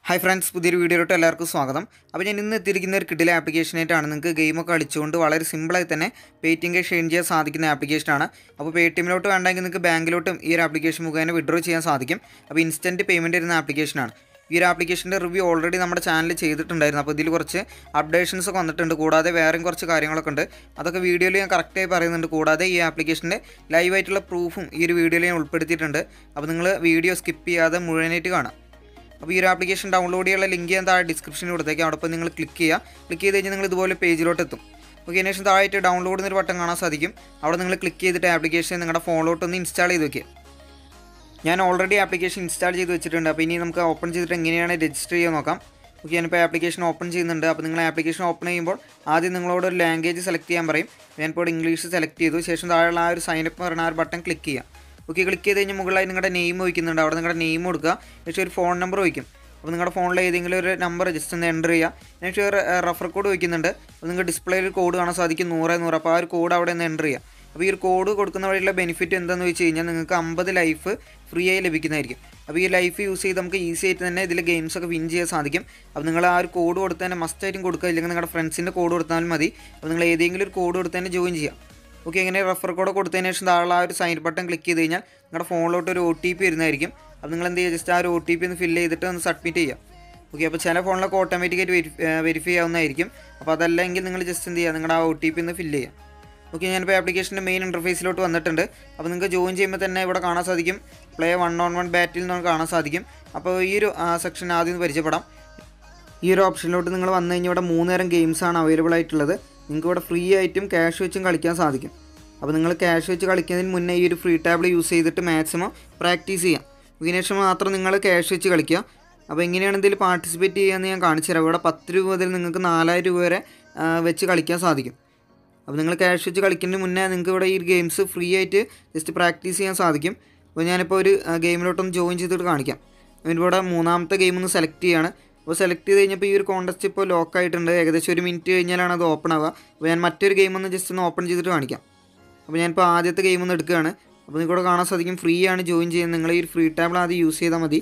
hi friends പുതിയൊരു വീഡിയോയിലോട്ട് എല്ലാവർക്കും സ്വാഗതം അപ്പോൾ ഞാൻ ഇന്ന് എത്തിയിരിക്കുന്ന ഒരു കിഡിലെ ആപ്ലിക്കേഷനായിട്ടാണ് നിങ്ങൾക്ക് ഗെയിമൊക്കെ കളിച്ചുകൊണ്ട് വളരെ സിമ്പിളായി തന്നെ പേറ്റിംഗ് ക്യാഷ് ഏൺ ചെയ്യാൻ സാധിക്കുന്ന ആപ്ലിക്കേഷനാണ് അപ്പോൾ പേ ടി എമ്മിലോട്ട് വേണ്ടെങ്കിൽ നിങ്ങൾക്ക് ബാങ്കിലോട്ടും ഈ ഒരു ആപ്ലിക്കേഷൻ മുഖേന വിഡ്രോ ചെയ്യാൻ സാധിക്കും അപ്പോൾ ഇൻസ്റ്റൻറ്റ് പേയ്മെൻറ്റ് വരുന്ന ആപ്ലിക്കേഷനാണ് ഈ ഒരു ആപ്ലിക്കേഷൻ്റെ റിവ്യൂ ഓൾറെഡി നമ്മുടെ ചാനലിൽ ചെയ്തിട്ടുണ്ടായിരുന്നു അപ്പോൾ ഇതിൽ കുറച്ച് അപ്ഡേഷൻസ് ഒക്കെ വന്നിട്ടുണ്ട് കൂടാതെ വേറെയും കുറച്ച് കാര്യങ്ങളൊക്കെ ഉണ്ട് അതൊക്കെ വീഡിയോയിൽ ഞാൻ കറക്റ്റായി പറയുന്നുണ്ട് കൂടാതെ ഈ ആപ്ലിക്കേഷൻ്റെ ലൈവായിട്ടുള്ള പ്രൂഫും ഈ ഒരു വീഡിയോയിൽ ഞാൻ ഉൾപ്പെടുത്തിയിട്ടുണ്ട് അപ്പോൾ നിങ്ങൾ വീഡിയോ സ്കിപ്പ് ചെയ്യാതെ മുഴുവനായിട്ട് കാണാം അപ്പോൾ ഈ ഒരു ആപ്ലിക്കേഷൻ ഡൗൺലോഡ് ചെയ്യാനുള്ള ലിങ്ക് ഞാൻ താഴെ ഡിസ്ക്രിപ്ഷനിൽ കൊടുത്തേക്കാം അവിടെ നിങ്ങൾ ക്ലിക്ക് ചെയ്യുക ക്ലിക്ക് ചെയ്ത് കഴിഞ്ഞാൽ നിങ്ങൾ ഇതുപോലെ പേജിലോട്ട് എത്തും ഓക്കെ അതിന് ശേഷം താഴെയായിട്ട് ഡൗൺലോഡ് എന്നൊരു ബട്ടൺ കാണാൻ സാധിക്കും അവിടെ നിങ്ങൾ ക്ലിക്ക് ചെയ്തിട്ട് ആപ്ലിക്കേഷൻ നിങ്ങളുടെ ഫോണിലോട്ട് ഒന്ന് ഇൻസ്റ്റാൾ ചെയ്ത് വെക്കുക ഞാൻ ഓൾറെഡി ആപ്ലിക്കേഷൻ ഇൻസ്റ്റാൾ ചെയ്ത് വെച്ചിട്ടുണ്ട് അപ്പോൾ ഇനി നമുക്ക് ഓപ്പൺ ചെയ്തിട്ട് എങ്ങനെയാണ് രജിസ്റ്റർ ചെയ്യാൻ നോക്കാം ഓക്കെ ഞാനിപ്പോൾ ആപ്ലിക്കേഷൻ ഓപ്പൺ ചെയ്യുന്നുണ്ട് അപ്പോൾ നിങ്ങൾ ആപ്ലിക്കേഷൻ ഓപ്പൺ ചെയ്യുമ്പോൾ ആദ്യം നിങ്ങളോട് ഒരു ലാംഗ്വേജ് സെലക്ട് ചെയ്യാൻ പറയും ഞാനിപ്പോൾ ഇംഗ്ലീഷ് സെലക്ട് ചെയ്തു ശേഷം താഴെയുള്ള ആ ഒരു സൈനപ്പ് പറഞ്ഞ ആ ഒരു ബട്ടൺ ക്ലിക്ക് ചെയ്യുക ഓക്കെ ക്ലിക്ക് ചെയ്ത് കഴിഞ്ഞാൽ മുകളിലായി നിങ്ങളുടെ നെയിം വയ്ക്കുന്നുണ്ട് അവിടെ നിങ്ങളുടെ നെയിം കൊടുക്കുക ശേഷം ഒരു ഫോൺ നമ്പർ വയ്ക്കും അപ്പോൾ നിങ്ങളുടെ ഫോണിൽ ഏതെങ്കിലും ഒരു നമ്പർ ജസ്റ്റ് ഒന്ന് എൻ്റർ ചെയ്യുക ശേഷം ഒരു റഫർ കോഡ് വയ്ക്കുന്നുണ്ട് അപ്പോൾ നിങ്ങൾക്ക് ഡിസ്പ്ലേയിൽ ഒരു കോഡ് കാണാൻ സാധിക്കും നൂറ് നൂറ് അപ്പോൾ ആ ഒരു കോഡ് അവിടെ നിന്ന് എൻ്റർ ചെയ്യുക അപ്പോൾ ഈ ഒരു കോഡ് കൊടുക്കുന്ന വഴിയുള്ള ബെനിഫിറ്റ് എന്താണെന്ന് വെച്ച് കഴിഞ്ഞാൽ നിങ്ങൾക്ക് അമ്പത് ലൈഫ് ഫ്രീ ആയി ലഭിക്കുന്നതായിരിക്കും അപ്പോൾ ഈ ലൈഫ് യൂസ് ചെയ്ത് നമുക്ക് ഈസി ആയിട്ട് തന്നെ ഇതിൽ ഗെയിംസ് ഒക്കെ വിൻ ചെയ്യാൻ സാധിക്കും അപ്പോൾ നിങ്ങൾ ആ ഒരു കോഡ് കൊടുത്ത് തന്നെ മസ്റ്റ് ആയിട്ടും കൊടുക്കുക ഇല്ലെങ്കിൽ നിങ്ങളുടെ ഫ്രണ്ട്സിൻ്റെ കോഡ് കൊടുത്താലും മതി അപ്പോൾ നിങ്ങൾ ഏതെങ്കിലും ഒരു കോഡ് കൊടുത്ത് തന്നെ ജോയിൻ ചെയ്യാം ഓക്കെ ഇങ്ങനെ റെഫർ കോഡ് കൊടുത്തതിന് ശേഷം താഴെ ആ ഒരു സൈൻ ബട്ടൺ ക്ലിക്ക് ചെയ്ത് കഴിഞ്ഞാൽ നിങ്ങളുടെ ഫോണിലോട്ട് ഒരു ഒ ടി പി വരുന്നതായിരിക്കും അപ്പോൾ നിങ്ങൾ എന്ത് ചെയ്യുക ജസ്റ്റ് ആ ഒരു ഒ ടി പി ഒന്ന് ഫില്ല് ചെയ്തിട്ട് ഒന്ന് സബ്മിറ്റ് ചെയ്യുക ഓക്കെ അപ്പോൾ ചില ഫോണിലൊക്കെ ഓട്ടോമാറ്റിക്കായിട്ട് വെരി വെരിഫൈ ചെയ്യാവുന്നതായിരിക്കും അപ്പോൾ അതല്ലെങ്കിൽ നിങ്ങൾ ജസ്റ്റ് എന്ത് ചെയ്യുക നിങ്ങളുടെ ആ ഒ ടി പി ഒന്ന് ഫില്ല് ചെയ്യുക ഓക്കെ ഞാനിപ്പോൾ ആപ്ലിക്കേഷൻ്റെ മെയിൻ ഇൻ്റർഫേസിലോട്ട് വന്നിട്ടുണ്ട് അപ്പോൾ നിങ്ങൾക്ക് ജോയിൻ ചെയ്യുമ്പോൾ തന്നെ ഇവിടെ കാണാൻ സാധിക്കും play one on one battle നിന്ന് കാണാൻ സാധിക്കും അപ്പോൾ ഈ ഒരു സെക്ഷൻ ആദ്യം ഒന്ന് പരിചയപ്പെടാം ഈ ഒരു ഓപ്ഷനിലോട്ട് നിങ്ങൾ വന്നു കഴിഞ്ഞാൽ ഇവിടെ മൂന്ന് തരം ഗെയിംസാണ് അവൈലബിൾ ആയിട്ടുള്ളത് നിങ്ങൾക്ക് ഇവിടെ ഫ്രീ ആയിട്ടും ക്യാഷ് വെച്ചും കളിക്കാൻ സാധിക്കും അപ്പോൾ നിങ്ങൾ ക്യാഷ് വെച്ച് കളിക്കുന്നതിന് മുന്നേ ഈ ഒരു ഫ്രീ ടാബിൾ യൂസ് ചെയ്തിട്ട് മാക്സിമം പ്രാക്ടീസ് ചെയ്യാം ഇതിനുശേഷം മാത്രം നിങ്ങൾ ക്യാഷ് വെച്ച് കളിക്കുക അപ്പോൾ എങ്ങനെയാണ് ഇതിൽ പാർട്ടിസിപ്പേറ്റ് ചെയ്യാമെന്ന് ഞാൻ കാണിച്ചു തരാം ഇവിടെ പത്ത് രൂപ മുതൽ നിങ്ങൾക്ക് നാലായിരം രൂപ വരെ ആ, വെച്ച് കളിക്കാൻ സാധിക്കും അപ്പോൾ നിങ്ങൾ ക്യാഷ് വെച്ച് കളിക്കുന്നതിന് മുന്നേ നിങ്ങൾക്ക് ഇവിടെ ഈ ഗെയിംസ് ഫ്രീ ആയിട്ട് ജസ്റ്റ് പ്രാക്ടീസ് ചെയ്യാൻ സാധിക്കും അപ്പോൾ ഞാനിപ്പോൾ ഒരു ആ, ഗെയിമിലോട്ടൊന്ന് ജോയിൻ ചെയ്തിട്ട് കാണിക്കാം ഇവിടെ മൂന്നാമത്തെ ഗെയിം ഒന്ന് സെലക്ട് ചെയ്യാണ് അപ്പോൾ സെലക്ട് ചെയ്ത് കഴിഞ്ഞപ്പോൾ ഈ ഒരു കോൺടെസ്റ്റ് ഇപ്പോൾ ലോക്ക് ആയിട്ടുണ്ട് ഏകദേശം ഒരു മിനിറ്റ് കഴിഞ്ഞാലാണ് അത് ഓപ്പൺ ആവുക അപ്പോൾ ഞാൻ മറ്റൊരു ഗെയിം ഒന്ന് ജസ്റ്റ് ഒന്ന് ഓപ്പൺ ചെയ്തിട്ട് കാണിക്കാം അപ്പോൾ ഞാനിപ്പോൾ ആദ്യത്തെ ഗെയിം ഒന്ന് എടുക്കുകയാണ് അപ്പോൾ നിങ്ങൾക്ക് ഇവിടെ കാണാൻ സാധിക്കും ഫ്രീ ആണ് ജോയിൻ ചെയ്യുന്നത് നിങ്ങൾ ഈ ഒരു ഫ്രീ ടാബിൾ ആദ്യം യൂസ് ചെയ്താൽ മതി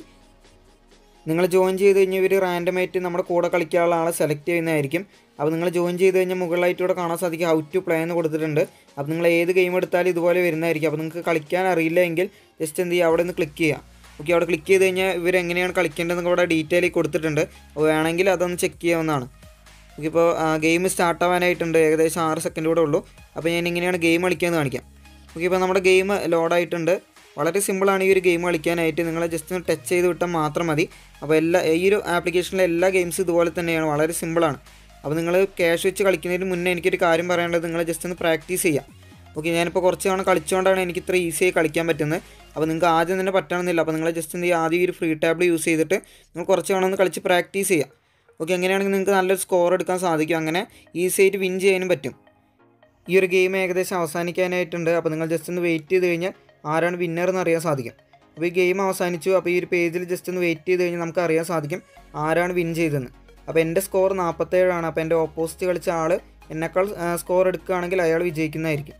നിങ്ങൾ ജോയിൻ ചെയ്ത് കഴിഞ്ഞാൽ ഇവർ റാൻഡമായിട്ട് നമ്മുടെ കൂടെ കളിക്കാനുള്ള ആളെ സെലക്ട് ചെയ്യുന്നതായിരിക്കും അപ്പോൾ നിങ്ങൾ ജോയിൻ ചെയ്ത് കഴിഞ്ഞാൽ മുകളിലായിട്ട് ഇവിടെ കാണാൻ സാധിക്കും ഹൗ ടു പ്ലേ എന്ന് കൊടുത്തിട്ടുണ്ട് അപ്പോൾ നിങ്ങൾ ഏത് ഗെയിം എടുത്താലും ഇതുപോലെ വരുന്നതായിരിക്കും അപ്പോൾ നിങ്ങൾക്ക് കളിക്കാൻ അറിയില്ല എങ്കിൽ ജസ്റ്റ് എന്ത് ചെയ്യുക അവിടെ നിന്ന് ക്ലിക്ക് ചെയ്യുക ഓക്കെ അവിടെ ക്ലിക്ക് ചെയ്ത് കഴിഞ്ഞാൽ ഇവർ എങ്ങനെയാണ് കളിക്കേണ്ടതെന്ന് ഇവിടെ ഡീറ്റെയിൽ കൊടുത്തിട്ടുണ്ട് അപ്പോൾ വേണമെങ്കിൽ അതൊന്ന് ചെക്ക് ചെയ്യാവുന്നതാണ് ഓക്കെ ഇപ്പോൾ ഗെയിം സ്റ്റാർട്ട് ആവാനായിട്ടുണ്ട് ഏകദേശം ആറ് സെക്കൻഡ് കൂടെ ഉള്ളൂ അപ്പോൾ ഞാൻ ഇങ്ങനെയാണ് ഗെയിം കളിക്കാമെന്ന് കാണിക്കാം ഓക്കെ ഇപ്പോൾ നമ്മുടെ ഗെയിം ലോഡായിട്ടുണ്ട് വളരെ സിമ്പിളാണ് ഈ ഒരു ഗെയിം കളിക്കാനായിട്ട് നിങ്ങൾ ജസ്റ്റ് ഒന്ന് ടച്ച് ചെയ്ത് വിട്ടാൽ മാത്രം മതി അപ്പോൾ എല്ലാ ഈ ഒരു ആപ്ലിക്കേഷനിലെ എല്ലാ ഗെയിംസും ഇതുപോലെ തന്നെയാണ് വളരെ സിമ്പിളാണ് അപ്പോൾ നിങ്ങൾ ക്യാഷ് വെച്ച് കളിക്കുന്നതിന് മുന്നേ എനിക്കൊരു കാര്യം പറയാനുള്ളത് നിങ്ങൾ ജസ്റ്റ് ഒന്ന് പ്രാക്ടീസ് ചെയ്യാം ഓക്കെ ഞാനിപ്പോൾ കുറച്ച് തവണ കളിച്ചുകൊണ്ടാണ് എനിക്ക് ഇത്ര ഈസിയായി കളിക്കാൻ പറ്റുന്നത് അപ്പോൾ നിങ്ങൾക്ക് ആദ്യം തന്നെ പറ്റണമെന്നില്ല അപ്പോൾ നിങ്ങൾ ജസ്റ്റ് എന്ത് ചെയ്യുക ആദ്യം ഈ ഒരു ഫ്രീ ടാബിൾ യൂസ് ചെയ്തിട്ട് നിങ്ങൾ കുറച്ച് തവണ ഒന്ന് കളിച്ച് പ്രാക്ടീസ് ചെയ്യുക ഓക്കെ അങ്ങനെയാണെങ്കിൽ നിങ്ങൾക്ക് നല്ലൊരു സ്കോർ എടുക്കാൻ സാധിക്കും അങ്ങനെ ഈസി ആയിട്ട് വിൻ ചെയ്യാനും പറ്റും ഈ ഒരു ഗെയിം ഏകദേശം അവസാനിക്കാനായിട്ടുണ്ട് അപ്പോൾ നിങ്ങൾ ജസ്റ്റ് ഒന്ന് വെയിറ്റ് ചെയ്ത് കഴിഞ്ഞാൽ ആരാണ് വിന്നർ എന്ന് അറിയാൻ സാധിക്കും അപ്പോൾ ഈ ഗെയിം അവസാനിച്ചു അപ്പോൾ ഈ ഒരു പേജിൽ ജസ്റ്റ് ഒന്ന് വെയിറ്റ് ചെയ്ത് കഴിഞ്ഞാൽ നമുക്ക് അറിയാൻ സാധിക്കും ആരാണ് വിൻ ചെയ്തതെന്ന് അപ്പോൾ എൻ്റെ സ്കോർ നാൽപ്പത്തേഴാണ് അപ്പോൾ എൻ്റെ ഓപ്പോസിറ്റ് കളിച്ച ആൾ എന്നെക്കാൾ സ്കോർ എടുക്കുകയാണെങ്കിൽ അയാൾ വിജയിക്കുന്നതായിരിക്കും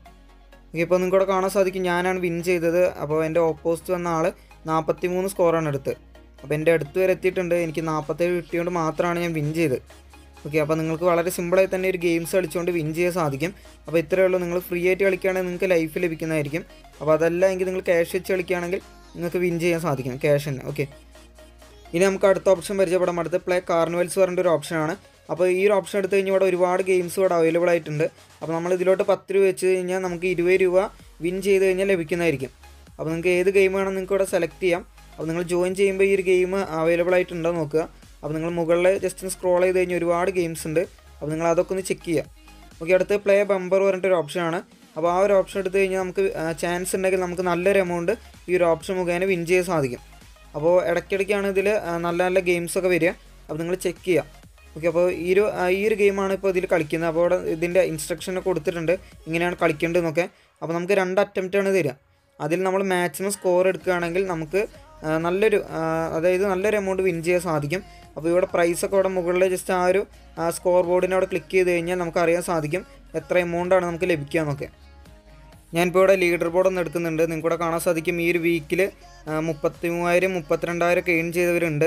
ഓക്കെ ഇപ്പോൾ നിങ്ങൾക്ക് ഇവിടെ കാണാൻ സാധിക്കും ഞാനാണ് വിൻ ചെയ്തത് അപ്പോൾ എൻ്റെ ഓപ്പോസിറ്റ് വന്ന ആൾ നാൽപ്പത്തി മൂന്ന് സ്കോറാണ് എടുത്തത് അപ്പോൾ എൻ്റെ അടുത്ത് വരെ എത്തിയിട്ടുണ്ട് എനിക്ക് നാൽപ്പത്തേഴ് കിട്ടിയതുകൊണ്ട് മാത്രമാണ് ഞാൻ വിൻ ചെയ്തത് ഓക്കെ അപ്പോൾ നിങ്ങൾക്ക് വളരെ സിമ്പിളായി തന്നെ ഒരു ഗെയിംസ് കളിച്ചുകൊണ്ട് വിൻ ചെയ്യാൻ സാധിക്കും അപ്പോൾ ഇത്രയേ ഉള്ളൂ നിങ്ങൾ ഫ്രീ ആയിട്ട് കളിക്കുകയാണെങ്കിൽ നിങ്ങൾക്ക് ലൈഫ് ലഭിക്കുന്നതായിരിക്കും അപ്പോൾ അതല്ല എങ്കിൽ നിങ്ങൾ ക്യാഷ് വെച്ച് കളിക്കുകയാണെങ്കിൽ നിങ്ങൾക്ക് വിൻ ചെയ്യാൻ സാധിക്കും ക്യാഷ് തന്നെ ഓക്കെ ഇനി നമുക്ക് അടുത്ത ഓപ്ഷൻ പരിചയപ്പെടാം അടുത്ത പ്ലേ കാർണിവൽസ് പറഞ്ഞ ഒരു ഓപ്ഷനാണ് അപ്പോൾ ഈ ഒരു ഓപ്ഷൻ എടുത്തു കഴിഞ്ഞാൽ ഇവിടെ ഒരുപാട് ഗെയിംസ് ഇവിടെ അവൈലബിൾ ആയിട്ടുണ്ട് അപ്പോൾ നമ്മൾ ഇതിലോട്ട് പത്ത് രൂപ വെച്ച് കഴിഞ്ഞാൽ നമുക്ക് ഇരുപത് രൂപ വിൻ ചെയ്ത് കഴിഞ്ഞാൽ ലഭിക്കുന്നതായിരിക്കും അപ്പോൾ നിങ്ങൾക്ക് ഏത് ഗെയിം വേണം നിങ്ങൾക്ക് ഇവിടെ സെലക്ട് ചെയ്യാം അപ്പോൾ നിങ്ങൾ ജോയിൻ ചെയ്യുമ്പോൾ ഈ ഒരു ഗെയിം അവൈലബിൾ ആയിട്ടുണ്ടോ നോക്കുക അപ്പോൾ നിങ്ങൾ മുകളിൽ ജസ്റ്റ് സ്ക്രോൾ ചെയ്ത് കഴിഞ്ഞാൽ ഒരുപാട് ഗെയിംസ് ഉണ്ട് അപ്പോൾ നിങ്ങൾ അതൊക്കെ ഒന്ന് ചെക്ക് ചെയ്യുക ഓക്കെ അടുത്ത് പ്ലേ ബമ്പർ പറഞ്ഞിട്ടൊരു ഓപ്ഷനാണ് അപ്പോൾ ആ ഒരു ഓപ്ഷൻ എടുത്തു കഴിഞ്ഞാൽ നമുക്ക് ചാൻസ് ഉണ്ടെങ്കിൽ നമുക്ക് നല്ലൊരു എമൗണ്ട് ഈ ഒരു ഓപ്ഷൻ മുഖേന വിൻ ചെയ്യാൻ സാധിക്കും അപ്പോൾ ഇടയ്ക്കിടയ്ക്കാണ് ഇതിൽ നല്ല നല്ല ഗെയിംസ് ഒക്കെ വരിക അപ്പോൾ നിങ്ങൾ ചെക്ക് ചെയ്യുക ഓക്കെ അപ്പോൾ ഈ ഒരു ആ, ഈ ഒരു ഗെയിമാണ് ഇപ്പോൾ ഇതിൽ കളിക്കുന്നത് അപ്പോൾ അവിടെ ഇതിൻ്റെ ഇൻസ്ട്രക്ഷൻ കൊടുത്തിട്ടുണ്ട് ഇങ്ങനെയാണ് കളിക്കേണ്ടതെന്നൊക്കെ അപ്പോൾ നമുക്ക് രണ്ട് അറ്റംപ്റ്റാണ് തരിക അതിൽ നമ്മൾ മാക്സിമം സ്കോർ എടുക്കുകയാണെങ്കിൽ നമുക്ക് ആ, നല്ലൊരു ആ, അതായത് നല്ലൊരു എമൗണ്ട് വിൻ ചെയ്യാൻ സാധിക്കും അപ്പോൾ ഇവിടെ പ്രൈസൊക്കെ ഇവിടെ മുകളിൽ ജസ്റ്റ് ആ ഒരു സ്കോർ ബോർഡിനെ അവിടെ ക്ലിക്ക് ചെയ്ത് കഴിഞ്ഞാൽ നമുക്ക് അറിയാൻ സാധിക്കും എത്ര എമൗണ്ടാണ് നമുക്ക് ലഭിക്കുക എന്നൊക്കെ ഞാനിപ്പോൾ ഇവിടെ ലീഡർ ബോർഡ് ഒന്ന് എടുക്കുന്നുണ്ട് നിങ്ങൾക്ക് ഇവിടെ കാണാൻ സാധിക്കും ഈ ഒരു വീക്കിൽ മുപ്പത്തി മൂവായിരം മുപ്പത്തിരണ്ടായിരം ഒക്കെ ഏൺ ചെയ്തവരുണ്ട്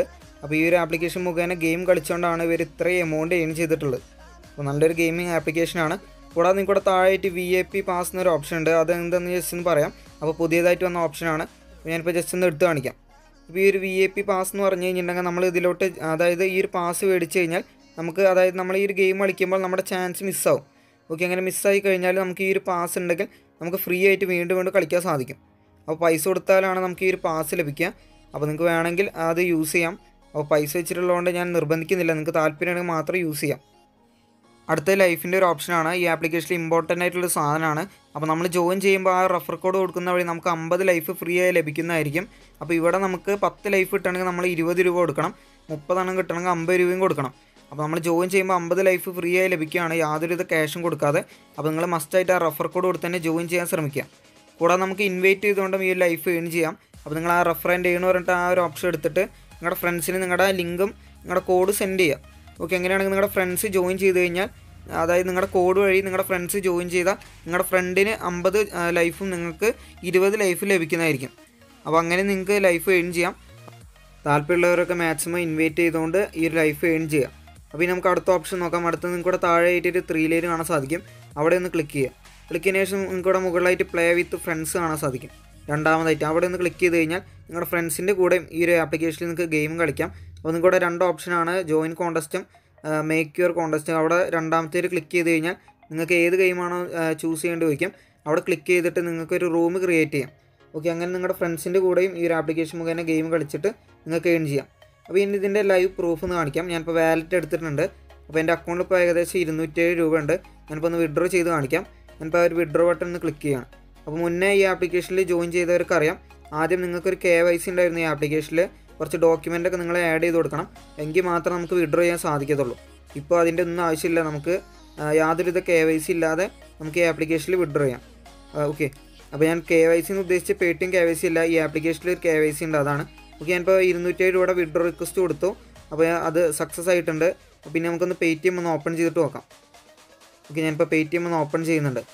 അപ്പോൾ ഈ ഒരു ആപ്ലിക്കേഷൻ മുഖേന ഗെയിം കളിച്ചുകൊണ്ടാണ് ഇവർ ഇത്രയും എമൗണ്ട് ഏൺ ചെയ്തിട്ടുള്ളത് അപ്പോൾ നല്ലൊരു ഗെയിമിംഗ് ആപ്ലിക്കേഷനാണ് കൂടാതെ നിങ്ങൾക്ക് ഇവിടെ താഴെയായിട്ട് വി ഐ പി പാസ് എന്നൊരു ഓപ്ഷൻ ഉണ്ട് അത് എന്താണെന്ന് ജസ്റ്റ് ഒന്ന് പറയാം അപ്പോൾ പുതിയതായിട്ട് വന്ന ഓപ്ഷനാണ് അപ്പോൾ ഞാനിപ്പോൾ ജസ്റ്റ് ഒന്ന് എടുത്ത് കാണിക്കാം ഇപ്പോൾ ഈ ഒരു വി ഐ പി പാസ് എന്ന് പറഞ്ഞു കഴിഞ്ഞിട്ടുണ്ടെങ്കിൽ നമ്മൾ ഇതിലോട്ട് അതായത് ഈ ഒരു പാസ് മേടിച്ച് കഴിഞ്ഞാൽ നമുക്ക് അതായത് നമ്മൾ ഈ ഒരു ഗെയിം കളിക്കുമ്പോൾ നമ്മുടെ ചാൻസ് മിസ്സാവും ഓക്കെ അങ്ങനെ മിസ്സായി കഴിഞ്ഞാൽ നമുക്ക് ഈ ഒരു പാസ് ഉണ്ടെങ്കിൽ നമുക്ക് ഫ്രീ ആയിട്ട് വീണ്ടും വീണ്ടും കളിക്കാൻ സാധിക്കും അപ്പോൾ പൈസ കൊടുത്താലാണ് നമുക്ക് ഈ ഒരു പാസ് ലഭിക്കുക അപ്പോൾ നിങ്ങൾക്ക് വേണമെങ്കിൽ അത് യൂസ് ചെയ്യാം അപ്പോൾ പൈസ വെച്ചിട്ടുള്ളതുകൊണ്ട് ഞാൻ നിർബന്ധിക്കുന്നില്ല നിങ്ങൾക്ക് താല്പര്യമാണെങ്കിൽ മാത്രം യൂസ് ചെയ്യാം അടുത്ത ലൈഫിൻ്റെ ഒരു ഓപ്ഷനാണ് ഈ ആപ്ലിക്കേഷനിൽ ഇമ്പോർട്ടൻ്റ് ആയിട്ടുള്ള സാധനമാണ് അപ്പോൾ നമ്മൾ ജോയിൻ ചെയ്യുമ്പോൾ ആ റെഫർ കോഡ് കൊടുക്കുന്ന വഴി നമുക്ക് അമ്പത് ലൈഫ് ഫ്രീ ആയി ലഭിക്കുന്നതായിരിക്കും അപ്പോൾ ഇവിടെ നമുക്ക് പത്ത് ലൈഫ് കിട്ടണമെങ്കിൽ നമ്മൾ ഇരുപത് രൂപ കൊടുക്കണം മുപ്പതെണ്ണം കിട്ടണമെങ്കിൽ അമ്പത് രൂപയും കൊടുക്കണം അപ്പോൾ നമ്മൾ ജോയിൻ ചെയ്യുമ്പോൾ അമ്പത് ലൈഫ് ഫ്രീ ആയി ലഭിക്കുകയാണ് യാതൊരുവിധ ക്യാഷും കൊടുക്കാതെ അപ്പോൾ നിങ്ങൾ മസ്റ്റായിട്ട് ആ റെഫർ കോഡ് കൊടുത്ത് തന്നെ ജോയിൻ ചെയ്യാൻ ശ്രമിക്കുക കൂടാതെ നമുക്ക് ഇൻവൈറ്റ് ചെയ്തുകൊണ്ടും ഈ ലൈഫ് ഏൺ ചെയ്യാം അപ്പോൾ നിങ്ങൾ ആ റെഫറൻറ്റ് ഏൺ പറഞ്ഞിട്ട് ആ ഒരു ഓപ്ഷൻ എടുത്തിട്ട് നിങ്ങളുടെ ഫ്രണ്ട്സിന് നിങ്ങളുടെ ലിങ്കും നിങ്ങളുടെ കോഡ് സെൻഡ് ചെയ്യുക ഓക്കെ എങ്ങനെയാണെങ്കിൽ നിങ്ങളുടെ ഫ്രണ്ട്സ് ജോയിൻ ചെയ്ത് കഴിഞ്ഞാൽ അതായത് നിങ്ങളുടെ കോഡ് വഴി നിങ്ങളുടെ ഫ്രണ്ട്സ് ജോയിൻ ചെയ്താൽ നിങ്ങളുടെ ഫ്രണ്ടിന് അമ്പത് ലൈഫും നിങ്ങൾക്ക് ഇരുപത് ലൈഫ് ലഭിക്കുന്നതായിരിക്കും അപ്പോൾ അങ്ങനെ നിങ്ങൾക്ക് ലൈഫ് ഏൺ ചെയ്യാം താല്പര്യമുള്ളവരൊക്കെ മാക്സിമം ഇൻവൈറ്റ് ചെയ്തുകൊണ്ട് ഈ ഒരു ലൈഫ് ഏൺ ചെയ്യാം അപ്പോൾ ഇനി നമുക്ക് അടുത്ത ഓപ്ഷൻ നോക്കാം അടുത്ത് നിങ്ങൾക്ക് ഇവിടെ താഴെയായിട്ട് ഒരു ത്രീ ലൈൻ കാണാൻ സാധിക്കും അവിടെ ഒന്ന് ക്ലിക്ക് ചെയ്യുക ക്ലിക്ക് ചെയ്തതിന് ശേഷം നിങ്ങൾക്ക് ഇവിടെ മുകളിലായിട്ട് പ്ലേ വിത്ത് ഫ്രണ്ട്സ് കാണാൻ സാധിക്കും രണ്ടാമതായിട്ട് അവിടെ ഒന്ന് ക്ലിക്ക് ചെയ്ത് കഴിഞ്ഞാൽ നിങ്ങളുടെ ഫ്രണ്ട്സിൻ്റെ കൂടെ ഈ ഒരു ആപ്ലിക്കേഷനിൽ നിങ്ങൾക്ക് ഗെയിം കളിക്കാം അപ്പോൾ നിങ്ങൾക്ക് ഇവിടെ രണ്ട് ഓപ്ഷനാണ് ജോയിൻ കോൺടെസ്റ്റും മേക്ക് യുവർ കോൺടെസ്റ്റും അവിടെ രണ്ടാമത്തേൽ ക്ലിക്ക് ചെയ്ത് കഴിഞ്ഞാൽ നിങ്ങൾക്ക് ഏത് ഗെയിമാണോ ചൂസ് ചെയ്യേണ്ടി വയ്ക്കും അവിടെ ക്ലിക്ക് ചെയ്തിട്ട് നിങ്ങൾക്ക് ഒരു റൂം ക്രിയേറ്റ് ചെയ്യാം ഓക്കെ അങ്ങനെ നിങ്ങളുടെ ഫ്രണ്ട്സിൻ്റെ കൂടെയും ഈ ഒരു ആപ്ലിക്കേഷൻ മുഖേന ഗെയിം കളിച്ചിട്ട് നിങ്ങൾക്ക് ഏൺ ചെയ്യാം അപ്പോൾ ഇനി ഇതിൻ്റെ ലൈവ് പ്രൂഫ് ഒന്ന് കാണിക്കാം ഞാനിപ്പോൾ വാലറ്റ് എടുത്തിട്ടുണ്ട് അപ്പോൾ എൻ്റെ അക്കൗണ്ടിൽ ഇപ്പോൾ ഏകദേശം ഇരുന്നൂറ്റേഴ് രൂപ ഉണ്ട് ഞാനിപ്പോൾ ഒന്ന് വിഡ്രോ ചെയ്ത് കാണിക്കാം ഞാനിപ്പോൾ ആ ഒരു വിഡ്രോ ബട്ടൺ ഒന്ന് ക്ലിക്ക് ചെയ്യണം അപ്പോൾ മുന്നേ ഈ ആപ്ലിക്കേഷനിൽ ജോയിൻ ചെയ്തവർക്ക് അറിയാം ആദ്യം നിങ്ങൾക്കൊരു കെ വൈ സി ഉണ്ടായിരുന്നു ഈ ആപ്ലിക്കേഷനിൽ കുറച്ച് ഡോക്യുമെൻ്റ് ഒക്കെ നിങ്ങൾ ആഡ് ചെയ്ത് കൊടുക്കണം എങ്കിൽ മാത്രം നമുക്ക് വിഡ്രോ ചെയ്യാൻ സാധിക്കത്തുള്ളൂ ഇപ്പോൾ അതിൻ്റെ ഒന്നും ആവശ്യമില്ല നമുക്ക് ആ, യാതൊരുവിധ കെ വൈ സി ഇല്ലാതെ നമുക്ക് ഈ ആപ്ലിക്കേഷനിൽ വിഡ്രോ ചെയ്യാം ഓക്കെ അപ്പോൾ ഞാൻ കെ വൈ സി എന്ന് ഉദ്ദേശിച്ച് Paytm K Y C അല്ല ഈ ആപ്ലിക്കേഷനിൽ ഒരു കെ വൈ സി ഉണ്ട് അതാണ് ഓക്കെ ഞാനിപ്പോൾ ഇരുന്നൂറ്റേഴ് രൂപയുടെ വിഡ്രോ റിക്വസ്റ്റ് കൊടുത്തു അപ്പോൾ അത് സക്സസ് ആയിട്ടുണ്ട് അപ്പോൾ പിന്നെ നമുക്കൊന്ന് പേ ടി എം ഒന്ന് ഓപ്പൺ ചെയ്തിട്ട് നോക്കാം ഓക്കെ ഞാനിപ്പോൾ പേ ടി എം ഒന്ന് ഓപ്പൺ ചെയ്യുന്നുണ്ട്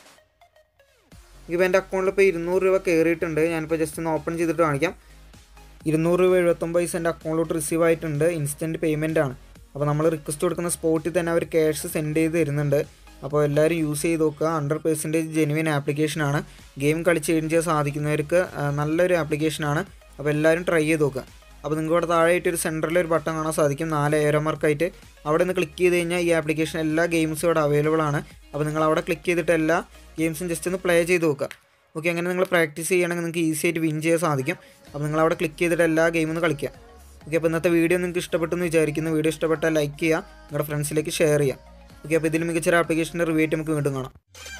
ഇപ്പോൾ എൻ്റെ അക്കൗണ്ടിൽ ഇപ്പോൾ ഇരുന്നൂറ് രൂപ കയറിയിട്ടുണ്ട് ഞാനിപ്പോൾ ജസ്റ്റ് ഒന്ന് ഓപ്പൺ ചെയ്തിട്ട് കാണിക്കാം ഇരുന്നൂറ് രൂപ എഴുപത്തൊമ്പത് പൈസ എൻ്റെ അക്കൗണ്ടിലോട്ട് റിസീവ് ആയിട്ടുണ്ട് ഇൻസ്റ്റൻറ്റ് പേയ്മെൻ്റ് ആണ് അപ്പോൾ നമ്മൾ റിക്വസ്റ്റ് കൊടുക്കുന്ന സ്പോട്ടിൽ തന്നെ അവർ ക്യാഷ് സെൻഡ് ചെയ്ത് തരുന്നുണ്ട് അപ്പോൾ എല്ലാവരും യൂസ് ചെയ്ത് നോക്കുക ഹൺഡ്രഡ് പെർസെൻറ്റേജ് ജെനുവിൻ ആപ്ലിക്കേഷനാണ് ഗെയിം കളിച്ച് ഏൺ ചെയ്യാൻ സാധിക്കുന്നവർക്ക് ആ, നല്ലൊരു ആപ്ലിക്കേഷനാണ് അപ്പോൾ എല്ലാവരും ട്രൈ ചെയ്ത് നോക്കുക അപ്പോൾ നിങ്ങൾക്ക് ഇവിടെ താഴെയായിട്ട് ഒരു സെൻറ്ററിൽ ഒരു ബട്ടൺ കാണാൻ സാധിക്കും നാല് ഏരോ മാർക്കായിട്ട് അവിടെ നിന്ന് ക്ലിക്ക് ചെയ്ത് കഴിഞ്ഞാൽ ഈ ആപ്ലിക്കേഷൻ എല്ലാ ഗെയിംസും ഇവിടെ അവൈലബിൾ ആണ് അപ്പോൾ നിങ്ങൾ അവിടെ ക്ലിക്ക് ചെയ്തിട്ട് എല്ലാ ഗെയിംസും ജസ്റ്റ് ഒന്ന് പ്ലേ ചെയ്ത് നോക്കുക ഓക്കെ അങ്ങനെ നിങ്ങൾ പ്രാക്ടീസ് ചെയ്യണമെങ്കിൽ നിങ്ങൾക്ക് ഈസി ആയിട്ട് വിൻ ചെയ്യാൻ സാധിക്കും അപ്പോൾ നിങ്ങൾ അവിടെ ക്ലിക്ക് ചെയ്തിട്ട് എല്ലാ ഗെയിമും ഒന്ന് കളിക്കുക ഓക്കെ അപ്പോൾ ഇന്നത്തെ വീഡിയോ നിങ്ങൾക്ക് ഇഷ്ടപ്പെട്ടെന്ന് വിചാരിക്കുന്നു വീഡിയോ ഇഷ്ടപ്പെട്ടാൽ ലൈക്ക് ചെയ്യുക നിങ്ങളുടെ ഫ്രണ്ട്സിലേക്ക് ഷെയർ ചെയ്യുക ഓക്കെ അപ്പോൾ ഇതിൽ മികച്ചൊരു ആപ്ലിക്കേഷൻ്റെ റിവ്യൂ ആയിട്ട് നമുക്ക് വീണ്ടും കാണാം